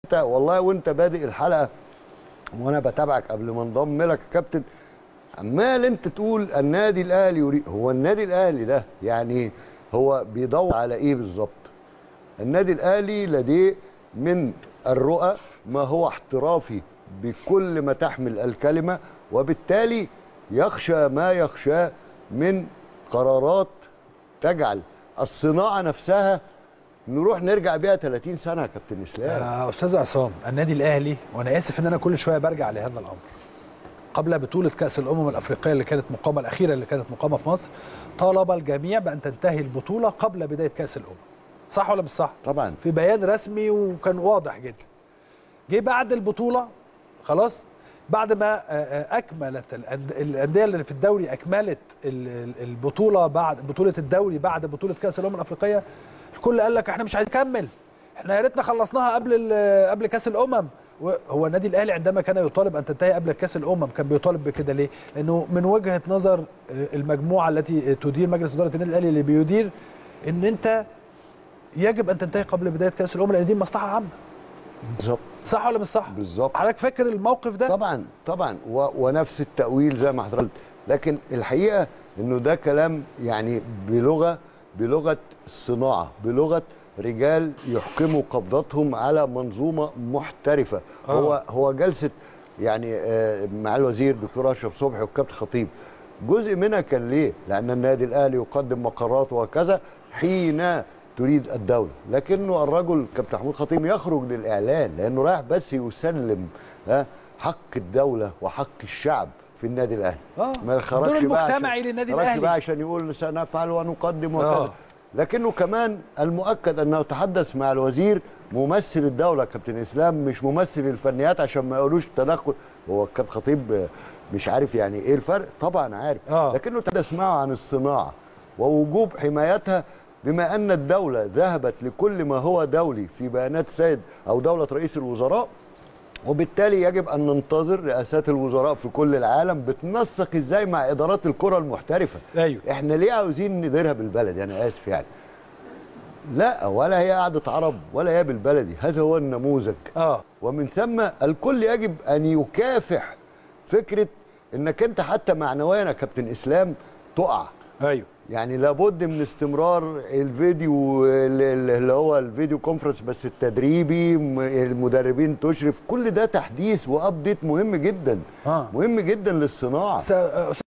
انت والله وانت بادئ الحلقه وانا بتابعك قبل ما انضم لك يا كابتن عمال انت تقول النادي الاهلي يريد هو النادي الاهلي ده يعني هو بيدور على ايه بالظبط النادي الاهلي لديه من الرؤى ما هو احترافي بكل ما تحمل الكلمه وبالتالي يخشى ما يخشاه من قرارات تجعل الصناعه نفسها نروح نرجع بيها 30 سنه يا كابتن اسلام يا استاذ عصام النادي الاهلي وانا اسف ان انا كل شويه برجع لهذا الامر قبل بطوله كاس الامم الافريقيه اللي كانت مقامه الاخيره اللي كانت مقامه في مصر طالب الجميع بان تنتهي البطوله قبل بدايه كاس الامم صح ولا مش صح طبعا في بيان رسمي وكان واضح جدا جه بعد البطوله خلاص بعد ما آه، آه، اكملت الأند- الانديه اللي في الدوري اكملت ال- ال- البطوله بعد بطوله الدوري بعد بطوله كاس الامم الافريقيه الكل قال لك احنا مش عايزين نكمل احنا يا ريتنا خلصناها قبل ال- قبل كاس الامم هو النادي الاهلي عندما كان يطالب ان تنتهي قبل كاس الامم كان بيطالب بكده ليه؟ لانه من وجهه نظر آه، المجموعه التي تدير مجلس اداره النادي الاهلي اللي بيدير ان انت يجب ان تنتهي قبل بدايه كاس الامم لان دي مصلحه عامه بالظبط صح ولا مش صح؟ بالظبط حضرتك فاكر الموقف ده؟ طبعا طبعا و... ونفس التأويل زي ما حضرتك قلت. لكن الحقيقة انه ده كلام يعني بلغة بلغة الصناعة بلغة رجال يحكموا قبضتهم على منظومة محترفة آه. هو هو جلسة يعني آه، مع الوزير دكتور اشرف صبحي والكابتن خطيب جزء منها كان ليه؟ لأن النادي الأهلي يقدم مقرات وكذا حين تريد الدولة لكنه الرجل كابتن محمود خطيب يخرج للإعلان لأنه رايح بس يسلم ها، حق الدولة وحق الشعب في النادي الأهلي آه. ما يخرجش الدور بقى عشان- المجتمعي للنادي يخرجش الأهلي. بقى عشان يقول سنفعل ونقدم وكذا آه. لكنه كمان المؤكد انه تحدث مع الوزير ممثل الدوله كابتن اسلام مش ممثل الفنيات عشان ما يقولوش تدخل هو الكابتن خطيب آه، مش عارف يعني ايه الفرق طبعا عارف آه. لكنه تحدث معه عن الصناعه ووجوب حمايتها بما ان الدوله ذهبت لكل ما هو دولي في بيانات سيد او دوله رئيس الوزراء وبالتالي يجب ان ننتظر رئاسات الوزراء في كل العالم بتنسق ازاي مع ادارات الكره المحترفه ايوه احنا ليه عاوزين نديرها بالبلد انا اسف يعني لا ولا هي قعده عرب ولا هي بالبلدي هذا هو النموذج اه ومن ثم الكل يجب ان يكافح فكره انك انت حتى معنويا يا كابتن اسلام تقع ايوه يعني لابد من استمرار الفيديو ال- اللي هو الفيديو كونفرنس بس التدريبي م- المدربين تشرف كل ده تحديث وابديت مهم جدا آه. مهم جدا للصناعه س-